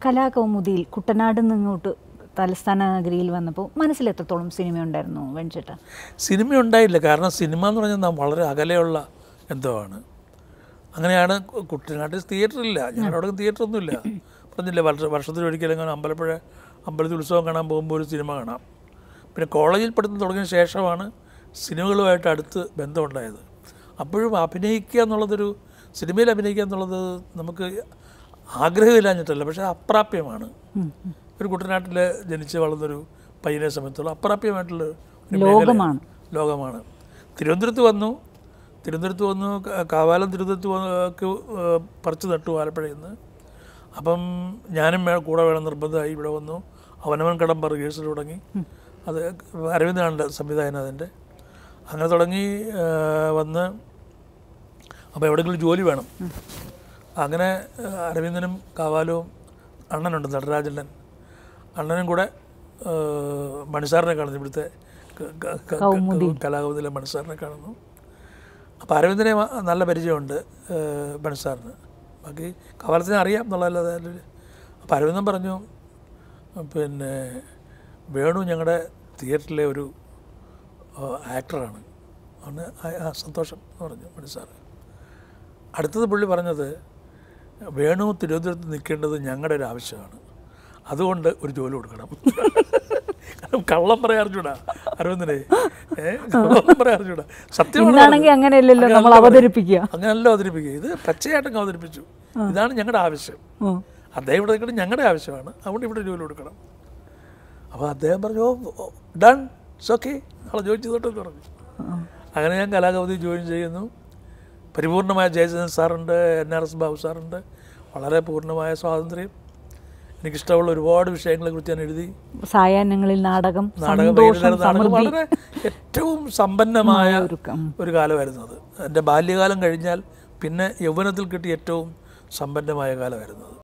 കലാകൗമുദിയിൽ കുട്ടനാട് നിന്നിങ്ങോട്ട് തലസ്ഥാന നഗരിയിൽ വന്നപ്പോൾ മനസ്സിൽ എത്രത്തോളം സിനിമ ഉണ്ടായിരുന്നു വെഞ്ചേട്ടാ സിനിമ ഉണ്ടായില്ല കാരണം സിനിമ എന്ന് പറഞ്ഞാൽ നാം വളരെ അകലെയുള്ള എന്തോ ആണ് അങ്ങനെയാണ് കു- കുട്ടനാട്ടിൽ തിയേറ്ററില്ല ഞങ്ങളുടെ അവിടെ തിയേറ്ററൊന്നുമില്ല പറഞ്ഞില്ലേ വർഷ വർഷത്തിലൊരിക്കലെങ്കിലും അമ്പലപ്പുഴ അമ്പലത്തിൽ ഉത്സവം കാണാൻ പോകുമ്പോൾ ഒരു സിനിമ കാണാം പിന്നെ കോളേജിൽ പഠിത്തം തുടങ്ങിയ ശേഷമാണ് സിനിമകളുമായിട്ട് അടുത്ത് ബന്ധമുണ്ടായത് അപ്പോഴും അഭിനയിക്കുക എന്നുള്ളതൊരു സിനിമയിൽ അഭിനയിക്കുക എന്നുള്ളത് നമുക്ക് ആഗ്രഹമില്ലാഞ്ഞിട്ടല്ല പക്ഷേ അപ്രാപ്യമാണ് ഒരു കുട്ടനാട്ടിൽ ജനിച്ച് വളർന്നൊരു പയ്യനെ സംബന്ധിച്ചുള്ള അപ്രാപ്യമായിട്ടുള്ള ഒരു മേഖലയാണ്. ലോകമാണ്. ലോകമാണ് തിരുവനന്തപുരത്ത് വന്നു തിരുവനന്തപുരത്ത് വന്നു ക- കാവാലം തിരുവനന്തപുരത്ത് വന്ന് ഒക്കെ, ഏഹ്, പറിച്ചു നട്ടു ആലപ്പുഴയിൽ നിന്ന് അപ്പം ഞാനും വേ- കൂടെ വേണം നിർബന്ധമായി ഇവിടെ വന്നു അവനവൻ കടമ്പ റിഹേഴ്സൽ തുടങ്ങി അത് അരവിന്ദാണ് സംവിധായകൻ അതിൻ്റെ അങ്ങനെ തുടങ്ങി ഏഹ്, വന്ന് അപ്പോൾ എവിടെയെങ്കിലും ജോലി വേണം അങ്ങനെ ഏഹ്, അരവിന്ദനും കാവാലവും അണ്ണനുണ്ട് നടരാജണ്ണൻ അണ്ണനും കൂടെ ഏഹ്, മണിസാറിനെ കാണുന്നു ഇവിടുത്തെ ക- ക- ക- കലാകൗമുദിലെ മണിസാറിനെ കാണുന്നു അപ്പോൾ അരവിന്ദനെ മ- നല്ല പരിചയമുണ്ട് ഏഹ്, മണിസാറിന് ബാക്കി കവാലത്തിനെ അറിയാം എന്നുള്ളതല്ലാതെ അപ്പോൾ അരവിന്ദൻ പറഞ്ഞു പിന്നെ വേണു ഞങ്ങളുടെ തിയേറ്ററിലെ ഒരു ഏഹ്, ആക്ടറാണ് ആണ് ആ- ആ സന്തോഷം എന്ന് പറഞ്ഞു മണിസാറ് അടുത്തത് പുള്ളി പറഞ്ഞത് വേണു തിരുവനന്തപുരത്ത് നിൽക്കേണ്ടത് ഞങ്ങളുടെ ഒരു ആവശ്യമാണ് അതുകൊണ്ട് ഒരു ജോലി കൊടുക്കണം കാരണം കള്ളം പറയാൻ അറിഞ്ഞൂടാ അരവിന്ദനെ ഏ കള്ളം പറയാൻ അറിഞ്ഞൂടാ സത്യമാണ് ഇന്നാണെങ്കിൽ അങ്ങനെയല്ലല്ലോ നമ്മൾ അവതരിപ്പിക്കുക അങ്ങനെയല്ലോ അവതരിപ്പിക്കുക ഇത് പച്ചയായിട്ടങ്ങ് അവതരിപ്പിച്ചു ഇതാണ് ഞങ്ങളുടെ ആവശ്യം ഉം. അദ്ദേഹം ഇവിടെ നിൽക്കുന്നത് ഞങ്ങളുടെ ആവശ്യമാണ് അതുകൊണ്ട് ഇവിടെ ജോലി കൊടുക്കണം അപ്പോൾ അദ്ദേഹം പറഞ്ഞു ഓ ഡൺ ഇറ്റ്സ് ഓക്കെ നാളെ ജോയിൻ ചെയ്തോട്ടെന്ന് പറഞ്ഞു അങ്ങനെ ഞാൻ കലാകൗതി ജോയിൻ ചെയ്യുന്നു പരിപൂർണമായ ജയചന്ദ്രൻ സാറുണ്ട് എൻ ആർ എസ് ബാബു സാറുണ്ട് വളരെ പൂർണ്ണമായ സ്വാതന്ത്ര്യം എനിക്കിഷ്ടമുള്ള ഒരുപാട് വിഷയങ്ങളെക്കുറിച്ച് ഞാൻ എഴുതി സായാഹ്നങ്ങളിൽ നാടകം നാടകം സന്തോഷം വൈകുന്നേരം നാടകം സമൃദ്ധി വളരെ ഏറ്റവും സമ്പന്നമായ ഒരു കം- ഒരു കാലമായിരുന്നു അത് എൻ്റെ ബാല്യകാലം കഴിഞ്ഞാൽ പിന്നെ യൗവനത്തിൽ കിട്ടിയ ഏറ്റവും സമ്പന്നമായ കാലമായിരുന്നു അത്